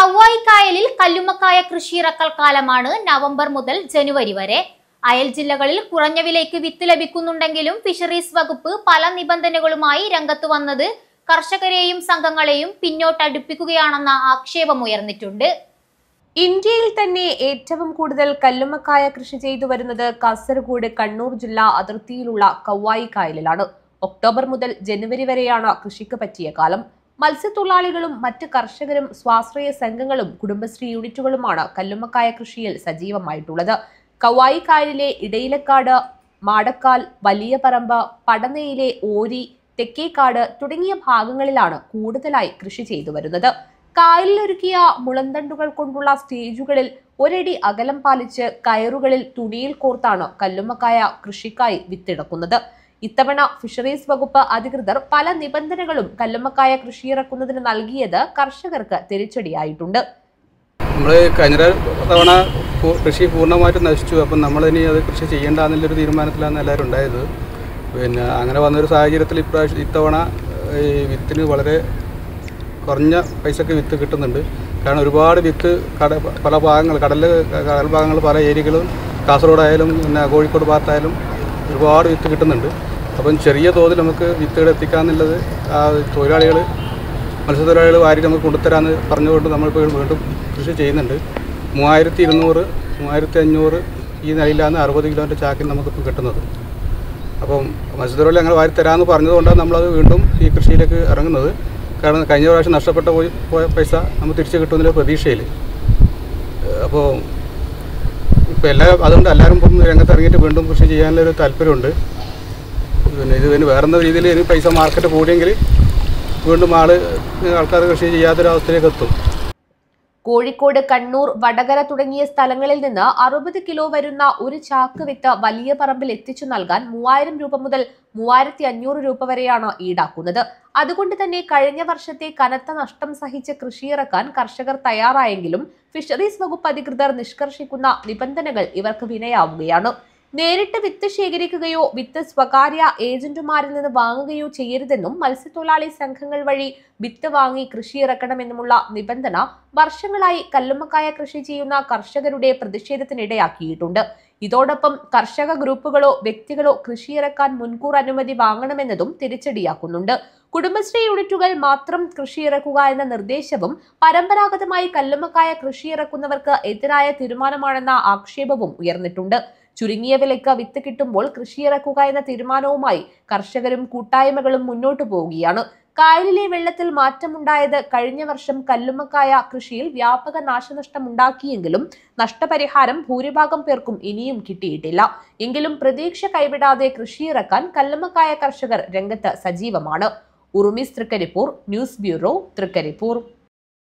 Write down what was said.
കവ്വായിക്കായലിൽ കല്ലുമ്മക്കായ കൃഷിയിറക്കൽ കാലമാണ് നവംബർ മുതൽ ജനുവരി വരെ അയൽ ജില്ലകളിൽ കുറഞ്ഞ വിലയ്ക്ക് വിത്ത് ലഭിക്കുന്നുണ്ടെങ്കിലും ഫിഷറീസ് വകുപ്പ് പല നിബന്ധനകളുമായി രംഗത്ത് വന്നത് കർഷകരെയും സംഘങ്ങളെയും പിന്നോട്ടടുപ്പിക്കുകയാണെന്ന ആക്ഷേപമുയർന്നിട്ടുണ്ട് ഇന്ത്യയിൽ തന്നെ ഏറ്റവും കൂടുതൽ കല്ലുമ്മക്കായ കൃഷി ചെയ്തു വരുന്നത് കാസർഗോഡ് കണ്ണൂർ ജില്ലാ അതിർത്തിയിലുള്ള കവ്വായി കായലിലാണ് ഒക്ടോബർ മുതൽ ജനുവരി വരെയാണ് കൃഷിക്ക് പറ്റിയ കാലം മത്സ്യത്തൊഴിലാളികളും മറ്റ് കർഷകരും സ്വാശ്രയ സംഘങ്ങളും കുടുംബശ്രീ യൂണിറ്റുകളുമാണ് കല്ലുമ്മക്കായ കൃഷിയിൽ സജീവമായിട്ടുള്ളത് കവായി കായലിലെ ഇടയിലക്കാട് മാടക്കാൽ വലിയ പറമ്പ് പടനയിലെ ഓരി തെക്കേക്കാട് തുടങ്ങിയ ഭാഗങ്ങളിലാണ് കൂടുതലായി കൃഷി ചെയ്തു വരുന്നത് കായലിലൊരുക്കിയ മുളന്തണ്ടുകൾ കൊണ്ടുള്ള സ്റ്റേജുകളിൽ ഒരടി അകലം പാലിച്ച് കയറുകളിൽ തുണിയിൽ കോർത്താണ് കല്ലുമ്മക്കായ കൃഷിക്കായി വിത്തിടക്കുന്നത് ഇത്തവണ ഫിഷറീസ് വകുപ്പ് അധികൃതർ പല നിബന്ധനകളും കല്ലുമ്മക്കായ കൃഷിയിറക്കുന്നതിന് നൽകിയത് കർഷകർക്ക് തിരിച്ചടിയായിട്ടുണ്ട് നമ്മൾ കഴിഞ്ഞ തവണ പൂ- കൃഷി പൂർണ്ണമായിട്ടും നശിച്ചു അപ്പം നമ്മളിനി അത് കൃഷി ചെയ്യേണ്ട എന്നുള്ളൊരു തീരുമാനത്തിലാണ് എല്ലാവരും ഉണ്ടായത് പിന്നെ അങ്ങനെ വന്നൊരു സാഹചര്യത്തിൽ ഇപ്രാവശ്യം ഇത്തവണ ഈ വിത്തിന് വളരെ കുറഞ്ഞ പൈസക്ക് വിത്ത് കിട്ടുന്നുണ്ട് കാരണം ഒരുപാട് വിത്ത് കട പല ഭാഗങ്ങൾ കടൽ കടൽ ഭാഗങ്ങൾ പല ഏരിയകളും കാസർഗോഡായാലും പിന്നെ കോഴിക്കോട് ഭാഗത്തായാലും ഒരുപാട് വിത്ത് കിട്ടുന്നുണ്ട് അപ്പം ചെറിയ തോതിൽ നമുക്ക് വിത്തുകൾ എത്തിക്കാന്നുള്ളത് ആ തൊഴിലാളികൾ മത്സ്യത്തൊഴിലാളികൾ വാരി നമുക്ക് കൊണ്ടുതരാമെന്ന് പറഞ്ഞുകൊണ്ട് നമ്മളിപ്പോൾ വീണ്ടും കൃഷി ചെയ്യുന്നുണ്ട് മൂവായിരത്തി ഇരുന്നൂറ് മൂവായിരത്തി അഞ്ഞൂറ് ഈ നിലയിലാണ് അറുപത് കിലോൻ്റെ ചാക്കിൽ നമുക്കിപ്പോൾ കിട്ടുന്നത് അപ്പം മത്സ്യത്തൊഴിലാളി ഞങ്ങൾ വാരി തരാമെന്ന് പറഞ്ഞതുകൊണ്ടാണ് നമ്മളത് വീണ്ടും ഈ കൃഷിയിലേക്ക് ഇറങ്ങുന്നത് കാരണം കഴിഞ്ഞ പ്രാവശ്യം നഷ്ടപ്പെട്ട പോയി പോയ പൈസ നമ്മൾ തിരിച്ച് കിട്ടുമെന്നുള്ള പ്രതീക്ഷയിൽ അപ്പോൾ ഇപ്പോൾ എല്ലാ അതുകൊണ്ട് എല്ലാവരും ഇപ്പം രംഗത്ത് ഇറങ്ങിയിട്ട് വീണ്ടും കൃഷി ചെയ്യാനുള്ളൊരു താല്പര്യമുണ്ട് പിന്നെ ഇത് പിന്നെ വേറെന്ത രീതിയിൽ ഇനി പൈസ മാർക്കറ്റ് കൂടിയെങ്കിൽ വീണ്ടും ആള് ആൾക്കാർ കൃഷി ചെയ്യാത്തൊരവസ്ഥയിലേക്ക് എത്തും കോഴിക്കോട് കണ്ണൂർ വടകര തുടങ്ങിയ സ്ഥലങ്ങളിൽ നിന്ന് അറുപത് കിലോ വരുന്ന ഒരു ചാക്ക് വിത്ത് വലിയ പറമ്പിൽ എത്തിച്ചു നൽകാൻ മൂവായിരം രൂപ മുതൽ മൂവായിരത്തി അഞ്ഞൂറ് രൂപ വരെയാണ് ഈടാക്കുന്നത് അതുകൊണ്ട് തന്നെ കഴിഞ്ഞ വർഷത്തെ കനത്ത നഷ്ടം സഹിച്ച് കൃഷിയിറക്കാൻ കർഷകർ തയ്യാറായെങ്കിലും ഫിഷറീസ് വകുപ്പ് അധികൃതർ നിഷ്കർഷിക്കുന്ന നിബന്ധനകൾ ഇവർക്ക് വിനയാവുകയാണ് നേരിട്ട് വിത്ത് ശേഖരിക്കുകയോ വിത്ത് സ്വകാര്യ ഏജന്റുമാരിൽ നിന്ന് വാങ്ങുകയോ ചെയ്യരുതെന്നും മത്സ്യത്തൊഴിലാളി സംഘങ്ങൾ വഴി വിത്ത് വാങ്ങി കൃഷിയിറക്കണമെന്നുമുള്ള നിബന്ധന വർഷങ്ങളായി കല്ലുമ്മക്കായ കൃഷി ചെയ്യുന്ന കർഷകരുടെ പ്രതിഷേധത്തിനിടയാക്കിയിട്ടുണ്ട് ഇതോടൊപ്പം കർഷക ഗ്രൂപ്പുകളോ വ്യക്തികളോ കൃഷിയിറക്കാൻ മുൻകൂർ അനുമതി വാങ്ങണമെന്നതും തിരിച്ചടിയാക്കുന്നുണ്ട് കുടുംബശ്രീ യൂണിറ്റുകൾ മാത്രം കൃഷിയിറക്കുക എന്ന നിർദ്ദേശവും പരമ്പരാഗതമായി കല്ലുമ്മക്കായ കൃഷിയിറക്കുന്നവർക്ക് എതിരായ തീരുമാനമാണെന്ന ആക്ഷേപവും ഉയർന്നിട്ടുണ്ട് ചുരുങ്ങിയ വിലയ്ക്ക് വിത്ത് കിട്ടുമ്പോൾ കൃഷിയിറക്കുക എന്ന തീരുമാനവുമായി കർഷകരും കൂട്ടായ്മകളും മുന്നോട്ടു പോവുകയാണ് കായലിലെ വെള്ളത്തിൽ മാറ്റമുണ്ടായത് കഴിഞ്ഞ വർഷം കല്ലുമ്മക്കായ കൃഷിയിൽ വ്യാപക നാശനഷ്ടം ഉണ്ടാക്കിയെങ്കിലും നഷ്ടപരിഹാരം ഭൂരിഭാഗം പേർക്കും ഇനിയും കിട്ടിയിട്ടില്ല എങ്കിലും പ്രതീക്ഷ കൈവിടാതെ കൃഷിയിറക്കാൻ കല്ലുമ്മക്കായ കർഷകർ രംഗത്ത് സജീവമാണ് ഉറുമിസ് തൃക്കരിപ്പൂർ ന്യൂസ് ബ്യൂറോ തൃക്കരിപ്പൂർ